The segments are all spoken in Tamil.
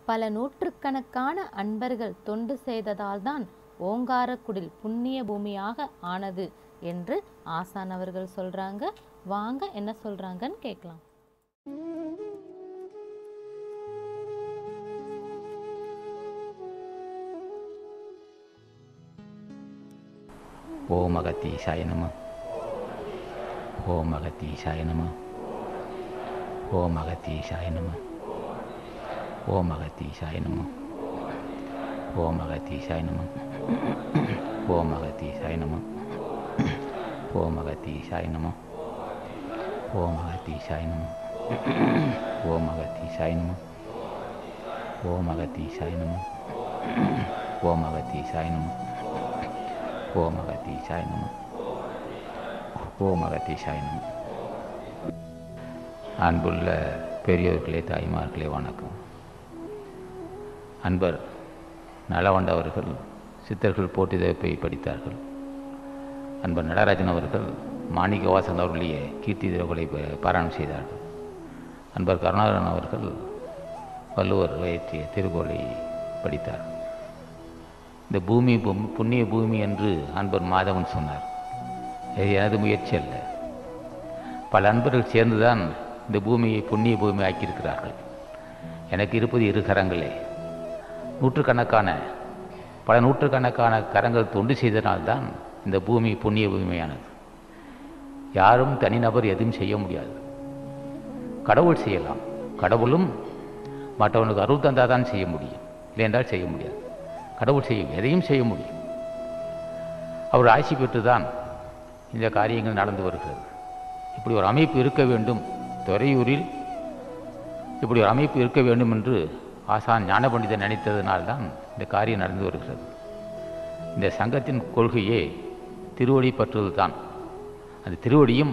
பல நூற்றுக்கணக்கான அன்பர்கள் தொண்டு செய்ததால்தான் ஓங்காரக்குடில் புண்ணிய பூமியாக ஆனது என்று ஆசான் அவர்கள் சொல்றாங்க வாங்க என்ன சொல்றாங்கன்னு கேட்கலாம் ஓம் அகத்தீசாய நம ஓம் அகத்தீசாய நம ஓம் அகத்தீசாய நம ஓம் அகத்தீசாய நம ஓம் அகத்தீசாய நம ஓம் அகத்தீசாய நம ஓம் அகத்தீசாய நம ஓம் அகத்தீசாய நம ஓம் அகத்தீசாய நம ஓம் அகத்தீசாய நம ஓம் அகத்தீசாய நம ஓம் அகத்தீசாய நம ஓம் அகத்தீசாய நம அன்புள்ள பெரியோர்களே தாய்மார்களே வணக்கம் அன்பர் நலவண்ட அவர்கள் சித்தர்கள் போட்டி தேவைப்பை படித்தார்கள் அன்பர் நடராஜன் அவர்கள் மாணிக்க வாசன் அவர்களுடைய கீர்த்தி திரவுகளை பாராயணம் செய்தார்கள் அன்பர் கருணாகரன் அவர்கள் வள்ளுவர் இயற்றிய திருக்குறளை படித்தார் இந்த பூமி பூமி- புண்ணிய பூமி என்று அன்பர் மாதவன் சொன்னார் இது எனது முயற்சி அல்ல பல அன்பர்கள் சேர்ந்துதான் இந்த பூமியை புண்ணிய பூமி ஆக்கியிருக்கிறார்கள் எனக்கு இருப்பது இரு கரங்களே நூற்றுக்கணக்கான பல நூற்றுக்கணக்கான கரங்கள் தொண்டு செய்தனால்தான் இந்த பூமி புண்ணிய பூமியானது யாரும் தனிநபர் எதுவும் செய்ய முடியாது கடவுள் செய்யலாம் கடவுளும் மற்றவனுக்கு அருள் தந்தால் தான் செய்ய முடியும் இல்லையென்றால் செய்ய முடியாது கடவுள் செய்யும் எதையும் செய்ய முடியும் அவர் ஆட்சி பெற்று தான் இந்த காரியங்கள் நடந்து வருகிறது இப்படி ஒரு அமைப்பு இருக்க வேண்டும் துறையூரில் இப்படி ஒரு அமைப்பு இருக்க வேண்டும் என்று ஆசான் ஞானபண்டிதன் நினைத்ததனால்தான் இந்த காரியம் நடந்து வருகிறது இந்த சங்கத்தின் கொள்கையே திருவடி பற்றுவது தான் அந்த திருவடியும்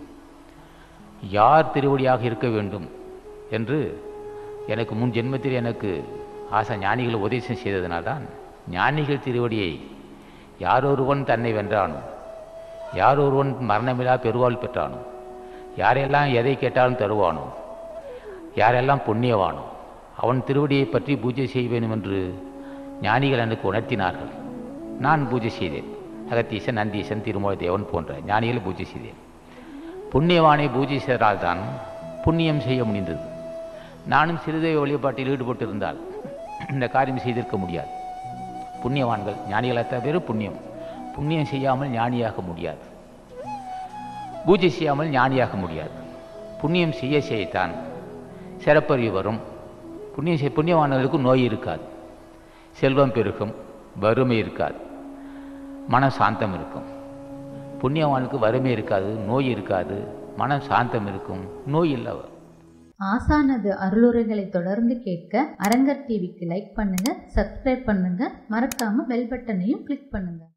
யார் திருவடியாக இருக்க வேண்டும் என்று எனக்கு முன் ஜென்மத்தில் எனக்கு ஆசா ஞானிகள் உபதேசம் செய்ததனால்தான் ஞானிகள் திருவடியை யாரொருவன் தன்னை வென்றானோ யாரொருவன் மரணமில்லா பெருவாள் பெற்றானோ யாரெல்லாம் எதை கேட்டாலும் தருவானோ யாரெல்லாம் புண்ணியவானோ அவன் திருவடியை பற்றி பூஜை செய்ய வேண்டும் என்று ஞானிகள் எனக்கு உணர்த்தினார்கள் நான் பூஜை செய்தேன் அகத்தீசன் நந்தீசன் திருமலை தேவன் போன்ற ஞானிகளை பூஜை செய்தேன் புண்ணியவானை பூஜை செய்தால்தான் புண்ணியம் செய்ய முடிந்தது நானும் சிறுதெய்வ வழிபாட்டில் ஈடுபட்டிருந்தால் இந்த காரியம் செய்திருக்க முடியாது புண்ணியவான்கள் ஞானிகளை தவிர புண்ணியம் புண்ணியம் செய்யாமல் ஞானியாக முடியாது பூஜை செய்யாமல் ஞானியாக முடியாது புண்ணியம் செய்ய செய்யத்தான் சிறப்பறிவு வரும் புண்ணியம் செய் புண்ணியவான்களுக்கு நோய் இருக்காது செல்வம் பெருகும் வறுமை இருக்காது மனம் சாந்தம் இருக்கும் புண்ணியவானுக்கு வறுமை இருக்காது நோய் இருக்காது மனம் சாந்தம் இருக்கும் நோய் இல்லவர் ஆசானது அருளுரைகளை தொடர்ந்து கேட்க அரங்கர் டிவிக்கு லைக் பண்ணுங்க சப்ஸ்கிரைப் பண்ணுங்க மறக்காம பெல் பட்டனையும் கிளிக் பண்ணுங்க